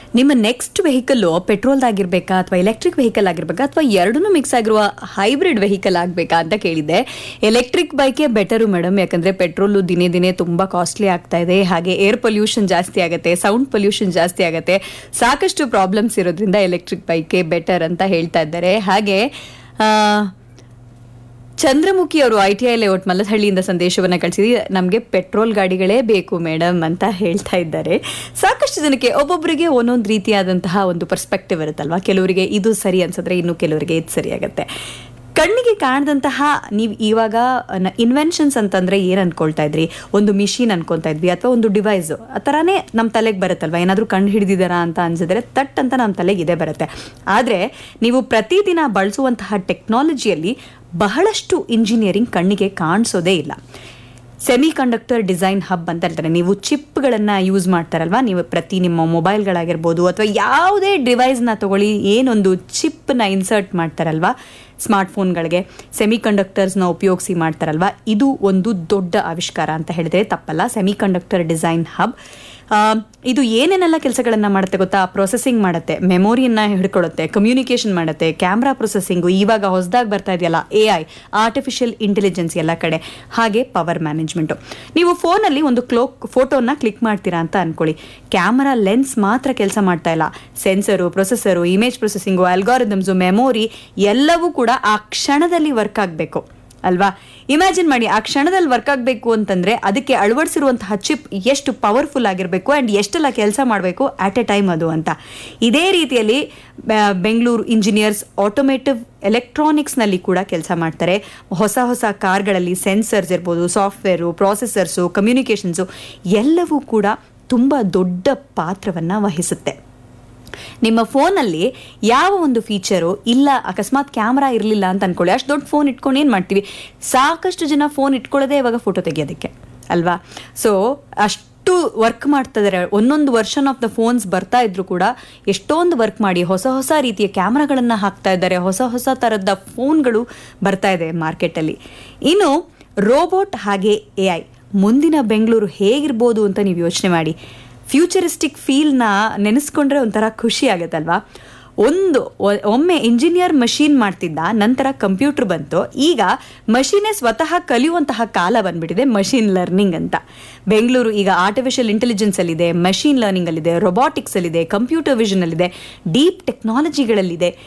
ನಿಮ್ಮ next vehicle petrol ಆಗಿರ್ಬೇಕಾ ಅಥವಾ electric vehicle ಆಗಿರ್ಬೇಕಾ ಅಥವಾ ಎರಡನ್ನೂ ಮಿಕ್ಸ್ ಆಗಿರುವ ಹೈಬ್ರಿಡ್ ವೆಹಿಕಲ್ ಆಗಬೇಕಾ ಅಂತ ಕೇಳಿದ್ದೆ ಎಲೆಕ್ಟ್ರಿಕ್ ಬೈಕೇ ಬೆಟರು ಮೇಡಮ್ ಯಾಕಂದ್ರೆ ಪೆಟ್ರೋಲು ದಿನೇ ದಿನೇ ತುಂಬಾ ಕಾಸ್ಟ್ಲಿ ಆಗ್ತಾ ಇದೆ ಹಾಗೆ ಏರ್ ಪೊಲ್ಯೂಷನ್ ಜಾಸ್ತಿ ಆಗುತ್ತೆ ಸೌಂಡ್ ಪೊಲ್ಯೂಷನ್ ಜಾಸ್ತಿ ಆಗುತ್ತೆ ಸಾಕಷ್ಟು ಪ್ರಾಬ್ಲಮ್ಸ್ ಇರೋದ್ರಿಂದ ಎಲೆಕ್ಟ್ರಿಕ್ ಬೈಕೇ ಬೆಟರ್ ಅಂತ ಹೇಳ್ತಾ ಇದ್ದಾರೆ ಹಾಗೆ ಆ, ಚಂದ್ರಮುಖಿ ಅವರು ಐ ಟಿ ಐ ಲೇಔಟ್ ಮಲ್ಲಹಳ್ಳಿಯಿಂದ ಸಂದೇಶವನ್ನ ಕಳಿಸಿದ್ವಿ ನಮಗೆ ಪೆಟ್ರೋಲ್ ಗಾಡಿಗಳೇ ಬೇಕು ಮೇಡಮ್ ಅಂತ ಹೇಳ್ತಾ ಇದ್ದಾರೆ ಸಾಕಷ್ಟು ಜನಕ್ಕೆ ಒಬ್ಬೊಬ್ಬರಿಗೆ ಒಂದೊಂದು ರೀತಿಯಾದಂತಹ ಒಂದು ಪರ್ಸ್ಪೆಕ್ಟಿವ್ ಇರುತ್ತಲ್ವಾ ಕೆಲವರಿಗೆ ಇದು ಸರಿ ಅನ್ಸಿದ್ರೆ ಇನ್ನು ಕೆಲವರಿಗೆ ಇದು ಸರಿ ಆಗುತ್ತೆ ಕಣ್ಣಿಗೆ ಕಾಣದಂತಹ ನೀವು ಇವಾಗ ಇನ್ವೆನ್ಷನ್ಸ್ ಅಂತಂದ್ರೆ ಏನ್ ಅನ್ಕೊಳ್ತಾ ಇದ್ರಿ ಒಂದು ಮಿಷಿನ್ ಅನ್ಕೊತಾ ಇದ್ವಿ ಅಥವಾ ಒಂದು ಡಿವೈಸ್ ಆ ಥರನೇ ನಮ್ಮ ತಲೆಗೆ ಬರುತ್ತಲ್ವಾ ಏನಾದರೂ ಕಂಡು ಹಿಡಿದಿದ್ದಾರಾ ಅಂತ ಅನ್ಸಿದ್ರೆ ತಟ್ ಅಂತ ನಮ್ಮ ತಲೆಗೆ ಇದೇ ಬರುತ್ತೆ ಆದರೆ ನೀವು ಪ್ರತಿದಿನ ಬಳಸುವಂತಹ ಟೆಕ್ನಾಲಜಿಯಲ್ಲಿ ಬಹಳಷ್ಟು ಇಂಜಿನಿಯರಿಂಗ್ ಕಣ್ಣಿಗೆ ಕಾಣಿಸೋದೇ ಇಲ್ಲ ಸೆಮಿ ಕಂಡಕ್ಟರ್ ಡಿಸೈನ್ ಹಬ್ ಅಂತ ಹೇಳ್ತಾರೆ ನೀವು ಚಿಪ್ಗಳನ್ನು ಯೂಸ್ ಮಾಡ್ತಾರಲ್ವಾ ನೀವು ಪ್ರತಿ ನಿಮ್ಮ ಮೊಬೈಲ್ಗಳಾಗಿರ್ಬೋದು ಅಥವಾ ಯಾವುದೇ ಡಿವೈಸ್ನ ತಗೊಳ್ಳಿ ಏನೊಂದು ಚಿಪ್ನ ಇನ್ಸರ್ಟ್ ಮಾಡ್ತಾರಲ್ವಾ ಸ್ಮಾರ್ಟ್ಫೋನ್ಗಳಿಗೆ ಸೆಮಿ ಕಂಡಕ್ಟರ್ಸ್ನ ಉಪಯೋಗಿಸಿ ಮಾಡ್ತಾರಲ್ವಾ ಇದು ಒಂದು ದೊಡ್ಡ ಆವಿಷ್ಕಾರ ಅಂತ ಹೇಳಿದ್ರೆ ತಪ್ಪಲ್ಲ ಸೆಮಿ ಕಂಡಕ್ಟರ್ ಡಿಸೈನ್ ಹಬ್ ಇದು ಏನೇನೆಲ್ಲ ಕೆಲಸಗಳನ್ನ ಮಾಡುತ್ತೆ ಗೊತ್ತಾ ಪ್ರೊಸೆಸಿಂಗ್ ಮಾಡುತ್ತೆ ಮೆಮೊರಿಯನ್ನ ಹಿಡ್ಕೊಳ್ಳುತ್ತೆ ಕಮ್ಯುನಿಕೇಶನ್ ಮಾಡುತ್ತೆ ಕ್ಯಾಮ್ರಾ ಪ್ರೊಸೆಸಿಂಗು ಇವಾಗ ಹೊಸದಾಗಿ ಬರ್ತಾ ಇದೆಯಲ್ಲ ಎ ಐ ಆರ್ಟಿಫಿಷಿಯಲ್ ಇಂಟೆಲಿಜೆನ್ಸ್ ಎಲ್ಲ ಕಡೆ ಹಾಗೆ ಪವರ್ ಮ್ಯಾನೇಜ್ಮೆಂಟು ನೀವು ಫೋನಲ್ಲಿ ಒಂದು ಕ್ಲೋಕ್ ಫೋಟೋನ ಕ್ಲಿಕ್ ಮಾಡ್ತೀರಾ ಅಂತ ಅನ್ಕೊಳ್ಳಿ ಕ್ಯಾಮರಾ ಲೆನ್ಸ್ ಮಾತ್ರ ಕೆಲಸ ಮಾಡ್ತಾ ಇಲ್ಲ sensor processor image processing algorithms memory ಎಲ್ಲವೂ ಕೂಡ ಆ ಕ್ಷಣದಲ್ಲಿ ವರ್ಕ್ ಆಗಬೇಕು ಅಲ್ವಾ ಇಮ್ಯಾಜಿನ್ ಮಾಡಿ ಆ ಕ್ಷಣದಲ್ಲಿ ವರ್ಕ್ ಆಗಬೇಕು ಅಂತಂದ್ರೆ ಅದಕ್ಕೆ ಅಳವಡಿಸಿರುವಂತಹ ಚಿಪ್ ಎಷ್ಟು ಪವರ್ಫುಲ್ ಆಗಿರಬೇಕು ಆ್ಯಂಡ್ ಎಷ್ಟೆಲ್ಲ ಕೆಲಸ ಮಾಡಬೇಕು ಆಟ್ ಎ ಟೈಮ್ ಅದು ಅಂತ ಇದೇ ರೀತಿಯಲ್ಲಿ ಬೆ- ಬೆಂಗಳೂರು ಇಂಜಿನಿಯರ್ಸ್ ಆಟೋಮೇಟಿವ್ ಎಲೆಕ್ಟ್ರಾನಿಕ್ಸ್ನಲ್ಲಿ ಕೂಡ ಕೆಲಸ ಮಾಡ್ತಾರೆ ಹೊಸ ಹೊಸ ಕಾರ್ಗಳಲ್ಲಿ ಸೆನ್ಸರ್ಸ್ ಇರ್ಬೋದು ಸಾಫ್ಟ್ವೇರು ಪ್ರಾಸೆಸರ್ಸು ಕಮ್ಯುನಿಕೇಷನ್ಸು ಎಲ್ಲವೂ ಕೂಡ ತುಂಬ ದೊಡ್ಡ ಪಾತ್ರವನ್ನು ವಹಿಸುತ್ತೆ ನಿಮ್ಮ ಫೋನಲ್ಲಿ ಯಾವ ಒಂದು ಫೀಚರು ಇಲ್ಲ ಅಕಸ್ಮಾತ್ ಕ್ಯಾಮ್ರಾ ಇರಲಿಲ್ಲ ಅಂತ ಅನ್ಕೊಳ್ಳಿ ಅಷ್ಟು ದೊಡ್ಡ ಫೋನ್ ಇಟ್ಕೊಂಡು ಏನು ಮಾಡ್ತೀವಿ ಸಾಕಷ್ಟು ಜನ ಫೋನ್ ಇಟ್ಕೊಳ್ಳೋದೇ ಇವಾಗ ಫೋಟೋ ತೆಗಿಯೋದಕ್ಕೆ ಅಲ್ವಾ ಸೊ ಅಷ್ಟು ವರ್ಕ್ ಮಾಡ್ತಾ ಇದ್ದಾರೆ ಒಂದೊಂದು ವರ್ಷನ್ ಆಫ್ ದ ಫೋನ್ಸ್ ಬರ್ತಾ ಇದ್ರು ಕೂಡ ಎಷ್ಟೊಂದು ವರ್ಕ್ ಮಾಡಿ ಹೊಸ ಹೊಸ ರೀತಿಯ ಕ್ಯಾಮ್ರಾಗಳನ್ನು ಹಾಕ್ತಾ ಇದ್ದಾರೆ ಹೊಸ ಹೊಸ ಥರದ ಫೋನ್ಗಳು ಬರ್ತಾ ಇದೆ ಮಾರ್ಕೆಟಲ್ಲಿ ಇನ್ನು ರೋಬೋಟ್ ಹಾಗೆ ಎ ಐ ಮುಂದಿನ ಬೆಂಗಳೂರು ಹೇಗಿರ್ಬೋದು ಅಂತ ನೀವು ಯೋಚನೆ ಮಾಡಿ ಫ್ಯೂಚರಿಸ್ಟಿಕ್ ಫೀಲ್ನ ನೆನೆಸ್ಕೊಂಡ್ರೆ ಒಂಥರ ಖುಷಿ ಆಗುತ್ತಲ್ವಾ ಒಂದು ಒ- ಒಮ್ಮೆ ಇಂಜಿನಿಯರ್ ಮಷೀನ್ ಮಾಡ್ತಿದ್ದ ನಂತರ ಕಂಪ್ಯೂಟರ್ ಬಂತು ಈಗ ಮಷೀನೇ ಸ್ವತಃ ಕಲಿಯುವಂತಹ ಕಾಲ ಬಂದ್ಬಿಟ್ಟಿದೆ ಮಷೀನ್ ಲರ್ನಿಂಗ್ ಅಂತ ಬೆಂಗಳೂರು ಈಗ ಆರ್ಟಿಫಿಷಿಯಲ್ ಇಂಟೆಲಿಜೆನ್ಸ್ ಅಲ್ಲಿದೆ ಮಷೀನ್ ಲರ್ನಿಂಗ್ ಅಲ್ಲಿದೆ ರೊಬಾಟಿಕ್ಸ್ ಅಲ್ಲಿದೆ ಕಂಪ್ಯೂಟರ್ ವಿಷನ್ ಅಲ್ಲಿದೆ ಡೀಪ್ ಟೆಕ್ನಾಲಜಿಗಳಲ್ಲಿದೆ